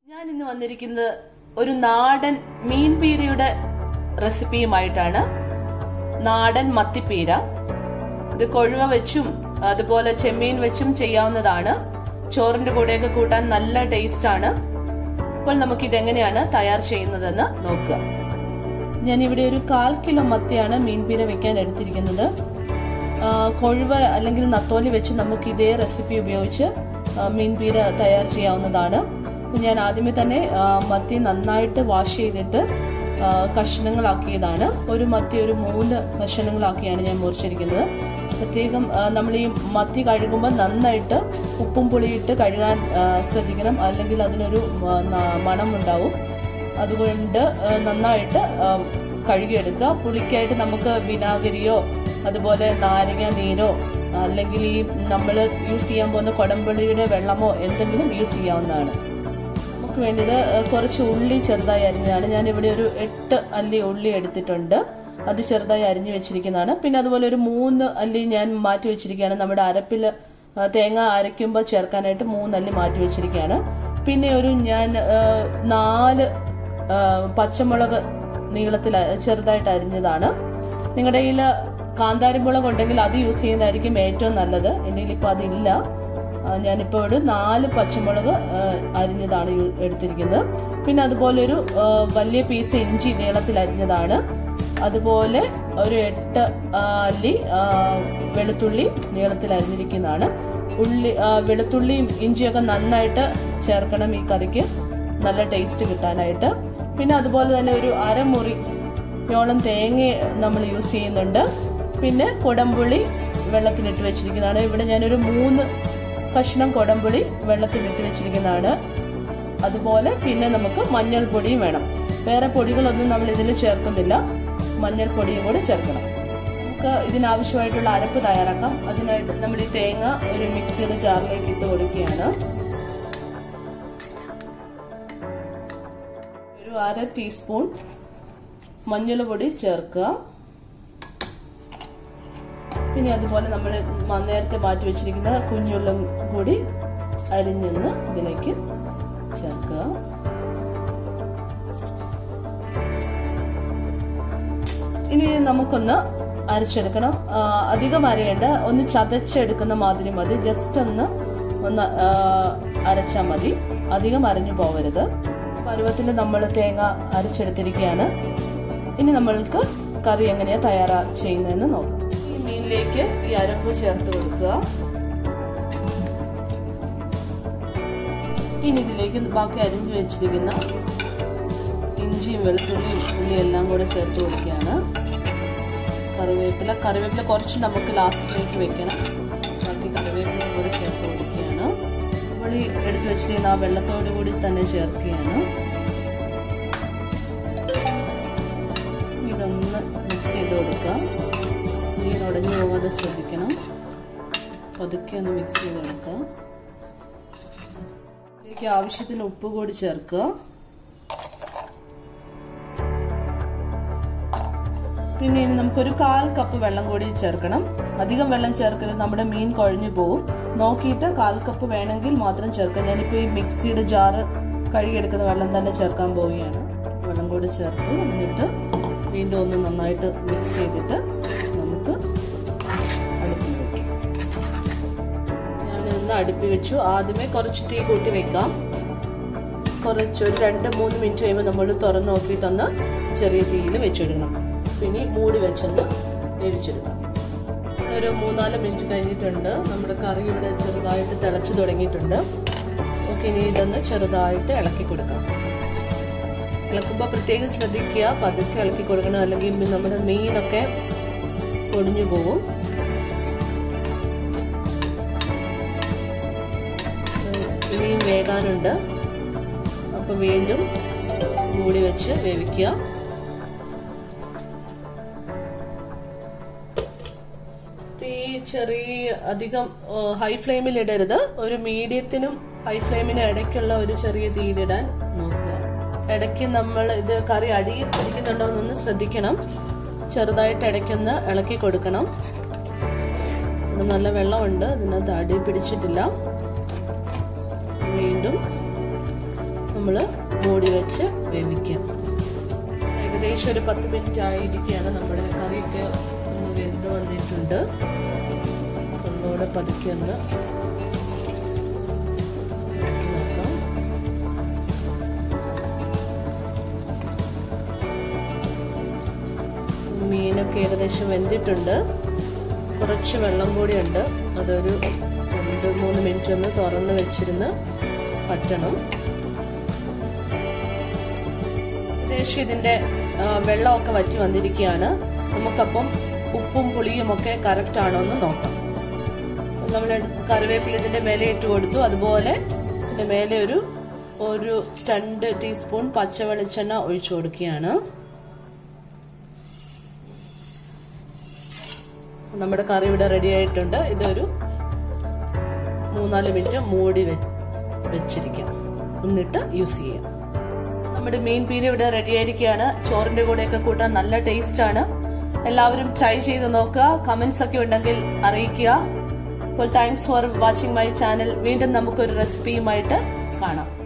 ഞാൻ ഇന്ന് വന്നിരിക്കുന്നത് ഒരു നാടൻ മീൻ പീരയുടെ റെസിപ്പിയുമായിട്ടാണ് നാടൻ മത്തിപ്പീര ഇത് കൊഴുവ വെച്ചും അതുപോലെ ചെമ്മീൻ വെച്ചും ചെയ്യാവുന്നതാണ് ചോറിന്റെ കൂടെയൊക്കെ കൂട്ടാൻ നല്ല ടേസ്റ്റ് ആണ് അപ്പോൾ നമുക്ക് ഇതെങ്ങനെയാണ് തയ്യാർ ചെയ്യുന്നതെന്ന് നോക്കുക ഞാൻ ഇവിടെ ഒരു കാൽ കിലോ മത്തിയാണ് മീൻ പീര വെക്കാൻ എടുത്തിരിക്കുന്നത് ആ, കൊഴുവ അല്ലെങ്കിൽ നത്തോലി വെച്ച് നമുക്ക് ഇതേ റെസിപ്പി ഉപയോഗിച്ച് ആ, മീൻ പീര തയ്യാർ ചെയ്യാവുന്നതാണ് അപ്പോൾ ഞാൻ ആദ്യമേ തന്നെ ആ, മത്തി നന്നായിട്ട് വാഷ് ചെയ്തിട്ട് ആ, കഷ്ണങ്ങളാക്കിയതാണ് ഒരു മത്തി ഒരു മൂന്ന് കഷ്ണങ്ങളാക്കിയാണ് ഞാൻ മുറിച്ചിരിക്കുന്നത് പ്രത്യേകം ആ, നമ്മൾ ഈ മത്തി കഴുകുമ്പോൾ നന്നായിട്ട് ഉപ്പും പുളിയിട്ട് കഴുകാൻ ആ, ശ്രദ്ധിക്കണം അല്ലെങ്കിൽ അതിനൊരു ആ, ന- മണം ഉണ്ടാവും അതുകൊണ്ട് ആ, നന്നായിട്ട് ആ, കഴുകിയെടുക്കുക പുളിക്കായിട്ട് നമുക്ക് വിനാഗിരിയോ അതുപോലെ നാരങ്ങ നീരോ അല്ലെങ്കിൽ ഈ നമ്മൾ യൂസ് ചെയ്യാൻ പോകുന്ന കൊടംപുളിയുടെ വെള്ളമോ എന്തെങ്കിലും യൂസ് ചെയ്യാവുന്നതാണ് നമുക്ക് വേണ്ടത് ആ, കുറച്ച് ഉള്ളി ചെറുതായി അരിഞ്ഞതാണ് ഞാൻ ഇവിടെ ഒരു എട്ട് അല്ലി ഉള്ളി എടുത്തിട്ടുണ്ട് അത് ചെറുതായി അരിഞ്ഞു വെച്ചിരിക്കുന്നതാണ് പിന്നെ അതുപോലെ ഒരു മൂന്ന് അല്ലി ഞാൻ മാറ്റി വെച്ചിരിക്കുകയാണ് നമ്മുടെ അരപ്പിൽ ആ, തേങ്ങ അരയ്ക്കുമ്പോൾ ചേർക്കാനായിട്ട് മൂന്നല്ലി മാറ്റി വെച്ചിരിക്കുകയാണ് പിന്നെ ഒരു ഞാൻ ആ, നാല് ആ, പച്ചമുളക് നീളത്തിൽ അ- ചെറുതായിട്ട് അരിഞ്ഞതാണ് നിങ്ങളുടെ കയ്യിൽ കാന്താരിമുളക് ഉണ്ടെങ്കിൽ അത് യൂസ് ചെയ്യുന്നതായിരിക്കും ഏറ്റവും നല്ലത് എൻ്റെ കയ്യിൽ ഇപ്പോൾ അതില്ല ആ, ഞാനിപ്പോൾ ഒരു നാല് പച്ചമുളക് ആ, അരിഞ്ഞതാണ് യു- എടുത്തിരിക്കുന്നത് പിന്നെ അതുപോലെ ഒരു ആ, വലിയ പീസ് ഇഞ്ചി നീളത്തിൽ അരിഞ്ഞതാണ് അതുപോലെ ഒരു എട്ട് ആ, അല്ലി ആ, വെളുത്തുള്ളി നീളത്തിൽ അരിഞ്ഞിരിക്കുന്നതാണ് ഉള്ളി ആ, വെളുത്തുള്ളിയും ഇഞ്ചിയൊക്കെ നന്നായിട്ട് ചേർക്കണം ഈ കറിക്ക് നല്ല ടേസ്റ്റ് കിട്ടാനായിട്ട് പിന്നെ അതുപോലെ തന്നെ ഒരു അരമുറി യോളം തേങ്ങ നമ്മൾ യൂസ് ചെയ്യുന്നുണ്ട് പിന്നെ കൊടംപുളി വെള്ളത്തിലിട്ട് വെച്ചിരിക്കുന്നതാണ് ഇവിടെ ഞാനൊരു മൂന്ന് കഷ്ണം കൊടംപുളി വെള്ളത്തിലിട്ട് വെച്ചിരിക്കുന്നതാണ് അതുപോലെ പിന്നെ നമുക്ക് മഞ്ഞൾപ്പൊടിയും വേണം വേറെ പൊടികളൊന്നും നമ്മൾ ഇതിൽ ചേർക്കുന്നില്ല മഞ്ഞൾപ്പൊടിയും കൂടി ചേർക്കണം നമുക്ക് ഇതിനാവശ്യമായിട്ടുള്ള അരപ്പ് തയ്യാറാക്കാം അതിനായിട്ട് നമ്മൾ ഈ തേങ്ങ ഒരു മിക്സിയുടെ ജാറിലേക്ക് ഇട്ട് കൊടുക്കുകയാണ് ഒരു അര ടീസ്പൂൺ മഞ്ഞൾ പൊടി ചേർക്കുക പിന്നെ അതുപോലെ നമ്മൾ മ- നേരത്തെ മാറ്റി വെച്ചിരിക്കുന്ന കുഞ്ഞുള്ളും കൂടി അരിഞ്ഞൊന്ന് ഇതിലേക്ക് ചേർക്കുക ഇനി നമുക്കൊന്ന് അരച്ചെടുക്കണം ആ, അധികം അരയേണ്ട ഒന്ന് ചതച്ചെടുക്കുന്ന മാതിരി മതി ജസ്റ്റ് ഒന്ന് ഒന്ന് അരച്ചാൽ മതി അധികം അരഞ്ഞു പോകരുത് പരുവത്തിൽ നമ്മൾ തേങ്ങ അരച്ചെടുത്തിരിക്കുകയാണ് ഇനി നമ്മൾക്ക് കറി എങ്ങനെയാണ് തയ്യാറാ ചെയ്യുന്നതെന്ന് നോക്കാം ഈ മീനിലേക്ക് ഈ അരപ്പ് ചേർത്ത് കൊടുക്കുക ഇനി ഇതിലേക്ക് ബാക്കി അരിഞ്ഞു വെച്ചിരിക്കുന്ന ഇഞ്ചിയും വെളുത്തുള്ളിയും ഉള്ളിയും എല്ലാം കൂടെ ചേർത്ത് കൊടുക്കുകയാണ് കറിവേപ്പില കറിവേപ്പില കുറച്ച് നമുക്ക് ലാസ്റ്റിലേക്ക് വെക്കണം ബാക്കി കറിവേപ്പില കൂടെ ചേർത്ത് കൊടുക്കുകയാണ് നമ്മൾ ഈ എടുത്തു വെച്ചിരിക്കുന്ന ആ വെള്ളത്തോടു കൂടി തന്നെ ചേർക്കുകയാണ് ഇതൊന്ന് മിക്സ് ചെയ്ത് കൊടുക്കുക മീൻ ഉടഞ്ഞു പോകാതെ ശ്രദ്ധിക്കണം പതുക്കെ ഒന്ന് മിക്സ് ചെയ്ത് കൊടുക്കുക ഇതിലേക്ക് ആവശ്യത്തിന് ഉപ്പ് കൂടി ചേർക്കുക പിന്നെ ഇനി നമുക്കൊരു കാൽ കപ്പ് വെള്ളം കൂടി ചേർക്കണം അധികം വെള്ളം ചേർക്കരുത് നമ്മുടെ മീൻ കുഴഞ്ഞു പോകും നോക്കിയിട്ട് കാൽ കപ്പ് വേണമെങ്കിൽ മാത്രം ചേർക്കാം ഞാനിപ്പോൾ ഈ മിക്സിയുടെ ജാറ് കഴുകിയെടുക്കുന്ന വെള്ളം തന്നെ ചേർക്കാൻ പോവുകയാണ് വെള്ളം കൂടി ചേർത്ത് എന്നിട്ട് വീണ്ടും ഒന്ന് നന്നായിട്ട് മിക്സ് ചെയ്തിട്ട് നമുക്ക് അടുപ്പിൽ വെക്കാം ഞാനിന്ന് അടുപ്പിൽ വെച്ചു ആദ്യമേ കുറച്ച് തീ കൂട്ടി വെക്കാം കുറച്ച് ഒരു രണ്ട് മൂന്ന് മിനിറ്റ് കഴിയുമ്പോൾ നമ്മൾ തുറന്ന് നോക്കിയിട്ടൊന്ന് ചെറിയ തീയിൽ വെച്ചിടണം പിന്നെ മൂടി വെച്ചൊന്ന് വേവിച്ചെടുക്കാം ഒരു മൂന്നാല് മിനിറ്റ് കഴിഞ്ഞിട്ടുണ്ട് നമ്മുടെ കറി ഇവിടെ ചെറുതായിട്ട് തിളച്ച് തുടങ്ങിയിട്ടുണ്ട് ഓക്കെ ഇനി ഇതൊന്ന് ചെറുതായിട്ട് ഇളക്കി കൊടുക്കാം ഇളക്കുമ്പോൾ പ്രത്യേകം ശ്രദ്ധിക്കുക പതുക്കെ ഇളക്കി കൊടുക്കണം അല്ലെങ്കിൽ നമ്മുടെ മീനൊക്കെ പൊടിഞ്ഞു പോകും ഇനിയും വേകാനുണ്ട് അപ്പോൾ വീണ്ടും മൂടി വെച്ച് വേവിക്കുക തീ ചെറിയ അധികം ഹൈ ഫ്ലെയിമിൽ ഇടരുത് ഒരു മീഡിയത്തിനും ഹൈ ഫ്ലെയിമിനും ഇടയ്ക്കുള്ള ഒരു ചെറിയ തീയിലിടാൻ നോക്കുക ഇടയ്ക്ക് നമ്മൾ ഇത് കറി അടിയിൽ പിടിക്കുന്നുണ്ടോ എന്നൊന്ന് ശ്രദ്ധിക്കണം ചെറുതായിട്ട് ഇടയ്ക്കൊന്ന് ഇളക്കി കൊടുക്കണം ഇവിടെ നല്ല വെള്ളമുണ്ട് ഇതിനകത്ത് അടി പിടിച്ചിട്ടില്ല വീണ്ടും നമ്മൾ മൂടി വെച്ച് വേവിക്കാം ഏകദേശം ഒരു പത്ത് മിനിറ്റ് ആയിരിക്കുകയാണ് നമ്മുടെ കറിയൊക്കെ ഒന്ന് വെന്ത് വന്നിട്ടുണ്ട് ഒന്നുകൂടെ പതുക്കെ ഒന്ന് ഇളക്കി നോക്കാം മീനൊക്കെ ഏകദേശം വെന്തിട്ടുണ്ട് കുറച്ച് വെള്ളം കൂടിയുണ്ട് അതൊരു രണ്ട് മൂന്ന് മിനിറ്റ് ഒന്ന് തുറന്ന് വെച്ചിരുന്ന് പറ്റണം ഏകദേശം ഇതിൻ്റെ ആ, വെള്ളമൊക്കെ വറ്റി വന്നിരിക്കുകയാണ് നമുക്കപ്പം ഉപ്പും പുളിയും ഒക്കെ കറക്റ്റ് ആണോ എന്ന് നോക്കാം നമ്മൾ കറിവേപ്പില ഇതിൻ്റെ മേലെ ഇട്ട് കൊടുത്തു അതുപോലെ ഇതിൻ്റെ മേലെ ഒരു ഒരു രണ്ട് ടീസ്പൂൺ പച്ച വെളിച്ചെണ്ണ ഒഴിച്ചു കൊടുക്കുകയാണ് നമ്മുടെ കറി ഇവിടെ റെഡി ആയിട്ടുണ്ട് ഇതൊരു മൂന്നാല് മിനിറ്റ് മൂടി വെച്ചിരിക്കാം എന്നിട്ട് യൂസ് ചെയ്യാം നമ്മുടെ മീൻ പീര ഇവിടെ റെഡി ആയിരിക്കുകയാണ് ചോറിന്റെ കൂടെയൊക്കെ കൂട്ടാൻ നല്ല ടേസ്റ്റ് ആണ് എല്ലാവരും ട്രൈ ചെയ്ത് നോക്കുക കമന്റ്സ് ഒക്കെ ഉണ്ടെങ്കിൽ അറിയിക്കുക അപ്പോൾ thanks for watching my channel വീണ്ടും നമുക്കൊരു റെസിപ്പിയുമായിട്ട് കാണാം